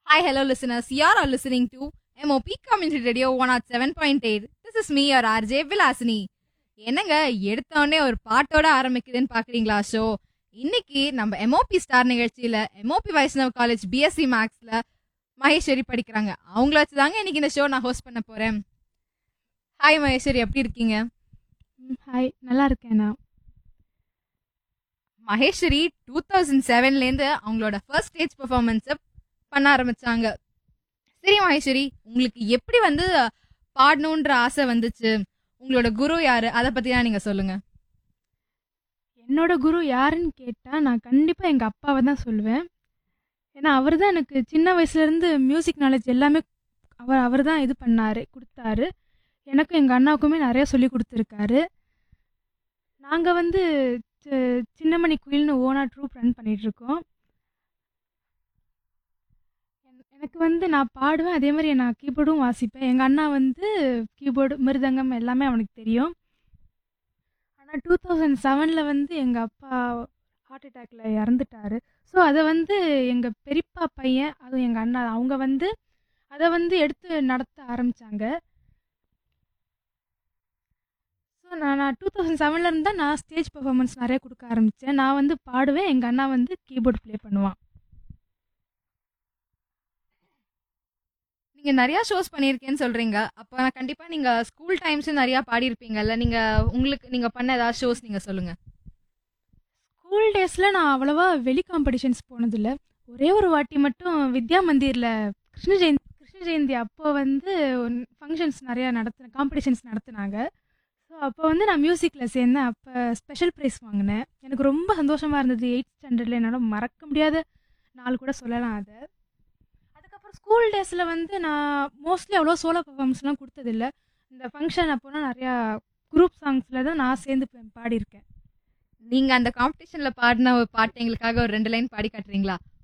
Hi, hello, listeners. You are all listening to MOP Community Radio 107.8. This is me, your RJ Vilasini. என்னங்க எடுத்தோடனே ஒரு பாட்டோட ஆரம்பிக்குதுன்னு பாக்குறீங்களா show இன்னைக்கு நம்ம எம்ஓபி ஸ்டார் நிகழ்ச்சியில எம்ஓபி வைஷ்ணவ் காலேஜ் பிஎஸ்சி மேக்ஸ்ல மகேஸ்வரி படிக்கிறாங்க அவங்கள வச்சு தாங்க இன்னைக்கு இந்த ஷோ நான் ஹோஸ்ட் பண்ண போறேன் ஹாய் மகேஸ்வரி எப்படி இருக்கீங்க ம், ஹாய் நல்லா இருக்கேன் நான் மகேஸ்வரி டூ தௌசண்ட் செவன்லேருந்து அவங்களோட ஃபர்ஸ்ட் ஸ்டேஜ் பெர்ஃபார்மன்ஸை பண்ண ஆரம்பிச்சாங்க சரி மகேஸ்வரி உங்களுக்கு எப்படி வந்து பாடணுன்ற ஆசை வந்துச்சு உங்களோட குரு யாரு அதை பத்தி தான் நீங்க சொல்லுங்க என்னோட குரு யாருன்னு கேட்டால் நான் கண்டிப்பாக எங்கள் அப்பாவை தான் சொல்லுவேன் ஏன்னா அவர் தான் எனக்கு சின்ன வயசுலேருந்து மியூசிக் நாலேஜ் எல்லாமே அவர் அவர் தான் இது பண்ணார் கொடுத்தாரு எனக்கும் எங்கள் அண்ணாவுக்குமே நிறைய சொல்லி கொடுத்துருக்காரு நாங்கள் வந்து சி- சின்னமணி குயில்னு ஓனா ட்ரூப் ரன் பண்ணிகிட்ருக்கோம் எனக்கு வந்து நான் பாடுவேன் அதே மாதிரி நான் கீபோர்டும் வாசிப்பேன் எங்கள் அண்ணா வந்து கீபோர்டு மிருதங்கம் எல்லாமே அவனுக்கு தெரியும் ஆனால் டூ தௌசண்ட் செவனில் வந்து எங்கள் அப்பா ஹார்ட் அட்டாக்ல இறந்துட்டாரு ஸோ அதை வந்து எங்கள் பெரியப்பா பையன் அதுவும் எங்கள் அண்ணா அவங்க வந்து அதை வந்து எடுத்து நடத்த ஆரம்பித்தாங்க ஸோ நான் நான் டூ தௌசண்ட் செவன்லேருந்து தான் நான் ஸ்டேஜ் பெர்ஃபார்மன்ஸ் நிறைய கொடுக்க ஆரம்பித்தேன் நான் வந்து பாடுவேன் எங்கள் அண்ணா வந்து கீபோர்டு ப்ளே பண்ணுவான் நீங்க நிறைய ஷோஸ் பண்ணியிருக்கேன்னு சொல்றீங்க அப்ப நான் கண்டிப்பா நீங்க ஸ்கூல் டைம்ஸ் நிறைய பாடியிருப்பீங்கல்ல நீங்க உங்களுக்கு நீங்க பண்ண ஏதாவது ஷோஸ் நீங்க சொல்லுங்க ஸ்கூல் டேஸில் நான் அவ்வளோவா வெளி காம்படிஷன்ஸ் போனதில்லை ஒரே ஒரு வாட்டி மட்டும் வித்யா மந்திரில் கிருஷ்ண ஜெயந்தி கிருஷ்ண ஜெயந்தி அப்போ வந்து ஃபங்க்ஷன்ஸ் நிறையா நடத்தின காம்படிஷன்ஸ் நடத்துனாங்க ஸோ அப்போ வந்து நான் மியூசிக்கில் சேர்ந்தேன் அப்போ ஸ்பெஷல் ப்ரைஸ் வாங்கினேன் எனக்கு ரொம்ப சந்தோஷமாக இருந்தது எயிட் ஸ்டாண்டர்டில் என்னால் மறக்க முடியாத நாள் கூட சொல்லலாம் அதை அதுக்கப்புறம் ஸ்கூல் டேஸில் வந்து நான் மோஸ்ட்லி அவ்வளோ சோலோ பர்ஃபார்மன்ஸ்லாம் கொடுத்ததில்ல இந்த ஃபங்க்ஷன் அப்போனா நிறையா குரூப் சாங்ஸில் தான் நான் சேர்ந்து பா- பாடியிருக்கேன் நீங்க அந்த காம்படிஷன்ல பாடின ஒரு பாட்டு எங்களுக்காக ஒரு ரெண்டு லைன் பாடி காட்டுறீங்களா